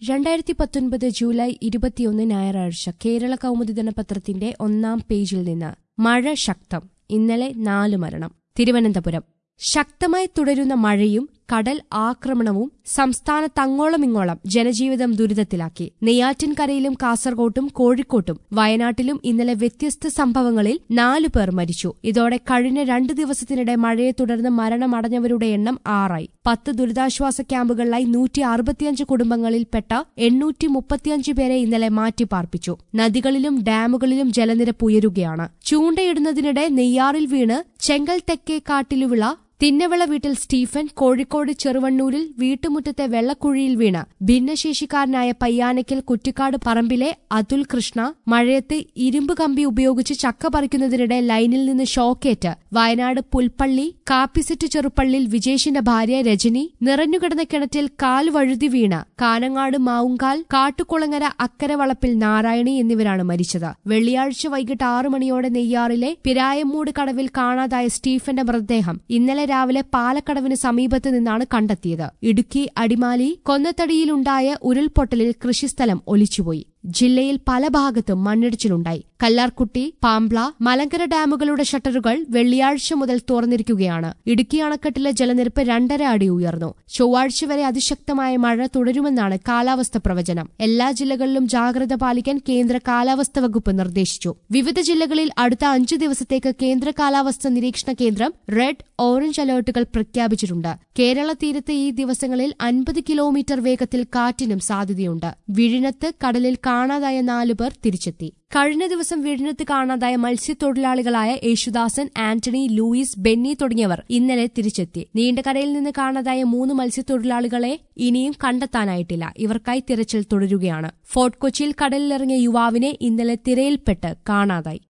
രണ്ടായിരത്തി പത്തൊൻപത് ജൂലൈ ഇരുപത്തിയൊന്ന് ഞായറാഴ്ച കേരള കൗമുദി ദിനപത്രത്തിന്റെ ഒന്നാം പേജിൽ നിന്ന് മഴ ശക്തം ഇന്നലെ നാല് മരണം തിരുവനന്തപുരം ശക്തമായി തുടരുന്ന മഴയും കടൽ ആക്രമണവും സംസ്ഥാനത്തങ്ങോളമിങ്ങോളം ജനജീവിതം ദുരിതത്തിലാക്കി നെയ്യാറ്റിൻകരയിലും കാസർകോട്ടും കോഴിക്കോട്ടും വയനാട്ടിലും ഇന്നലെ വ്യത്യസ്ത സംഭവങ്ങളിൽ നാലു പേർ മരിച്ചു ഇതോടെ കഴിഞ്ഞ രണ്ടു ദിവസത്തിനിടെ മഴയെ തുടർന്ന് മരണമടഞ്ഞവരുടെ എണ്ണം ആറായി പത്ത് ദുരിതാശ്വാസ ക്യാമ്പുകളിലായി നൂറ്റി അറുപത്തിയഞ്ച് കുടുംബങ്ങളിൽപ്പെട്ട എണ്ണൂറ്റി മുപ്പത്തിയഞ്ച് പേരെ ഇന്നലെ മാറ്റിപ്പാർപ്പിച്ചു നദികളിലും ഡാമുകളിലും ജലനിരപ്പ് ഉയരുകയാണ് ചൂണ്ടയിടുന്നതിനിടെ നെയ്യാറിൽ വീണ് ചെങ്കൽ തെക്കേ കാട്ടിലുവിള തിന്നവിള വീട്ടിൽ സ്റ്റീഫൻ കോഴിക്കോട് ചെറുവണ്ണൂരിൽ വീട്ടുമുറ്റത്തെ വെള്ളക്കുഴിയിൽ വീണ് ഭിന്നശേഷിക്കാരനായ പയ്യാനയ്ക്കൽ കുറ്റിക്കാട് പറമ്പിലെ അതുൽ കൃഷ്ണ മഴയത്ത് ഇരുമ്പ് കമ്പി ഉപയോഗിച്ച് ചക്ക പറിക്കുന്നതിനിടെ ലൈനിൽ നിന്ന് ഷോക്കേറ്റ് വയനാട് പുൽപ്പള്ളി കാപ്പിസിറ്റ് ചെറുപ്പള്ളിൽ വിജേഷിന്റെ ഭാര്യ രജനി നിറഞ്ഞുകിടന്ന കിണറ്റിൽ കാൽ വഴുതി വീണ് കാനങ്ങാട് മാവുങ്കാൽ കാട്ടുകുളങ്ങര അക്കര വളപ്പിൽ നാരായണി എന്നിവരാണ് മരിച്ചത് വെള്ളിയാഴ്ച വൈകിട്ട് ആറു മണിയോടെ നെയ്യാറിലെ പിരായമ്മൂട് കടവിൽ കാണാതായ സ്റ്റീഫന്റെ മൃതദേഹം ഇന്നലെ രാവിലെ പാലക്കടവിന് സമീപത്ത് നിന്നാണ് കണ്ടെത്തിയത് ഇടുക്കി അടിമാലി കൊന്നത്തടിയിലുണ്ടായ ഉരുൾപൊട്ടലിൽ കൃഷിസ്ഥലം ഒലിച്ചുപോയി ജില്ലയിൽ പല ഭാഗത്തും മണ്ണിടിച്ചിലുണ്ടായി കല്ലാർകുട്ടി പാംബ്ല മലങ്കര ഡാമുകളുടെ ഷട്ടറുകൾ വെള്ളിയാഴ്ച മുതൽ തുറന്നിരിക്കുകയാണ് ഇടുക്കി അണക്കെട്ടിലെ ജലനിരപ്പ് രണ്ടര അടി ഉയർന്നു ചൊവ്വാഴ്ച വരെ അതിശക്തമായ മഴ തുടരുമെന്നാണ് കാലാവസ്ഥ പ്രവചനം എല്ലാ ജില്ലകളിലും ജാഗ്രത പാലിക്കാൻ കേന്ദ്ര കാലാവസ്ഥ വകുപ്പ് നിർദ്ദേശിച്ചു വിവിധ ജില്ലകളിൽ അടുത്ത അഞ്ചു ദിവസത്തേക്ക് കേന്ദ്ര കാലാവസ്ഥ നിരീക്ഷണ കേന്ദ്രം റെഡ് ഓറഞ്ച് അലർട്ടുകൾ പ്രഖ്യാപിച്ചിട്ടുണ്ട് കേരള തീരത്ത് ഈ ദിവസങ്ങളിൽ അൻപത് കിലോമീറ്റർ വേഗത്തിൽ കാറ്റിനും സാധ്യതയുണ്ട് വിഴിനത്ത് കടലിൽ കാണാതായ നാലുപേർ തിരിച്ചെത്തി കഴിഞ്ഞ ദിവസം വിഴിഞ്ഞത്ത് കാണാതായ മത്സ്യത്തൊഴിലാളികളായ യേശുദാസൻ ആന്റണി ലൂയിസ് ബെന്നി തുടങ്ങിയവർ ഇന്നലെ തിരിച്ചെത്തി നീണ്ടകരയിൽ നിന്ന് കാണാതായ മൂന്ന് മത്സ്യത്തൊഴിലാളികളെ ഇനിയും കണ്ടെത്താനായിട്ടില്ല ഇവർക്കായി തിരച്ചിൽ തുടരുകയാണ് ഫോർട്ട് കൊച്ചിയിൽ കടലിലിറങ്ങിയ യുവാവിനെ ഇന്നലെ തിരയിൽപ്പെട്ട് കാണാതായി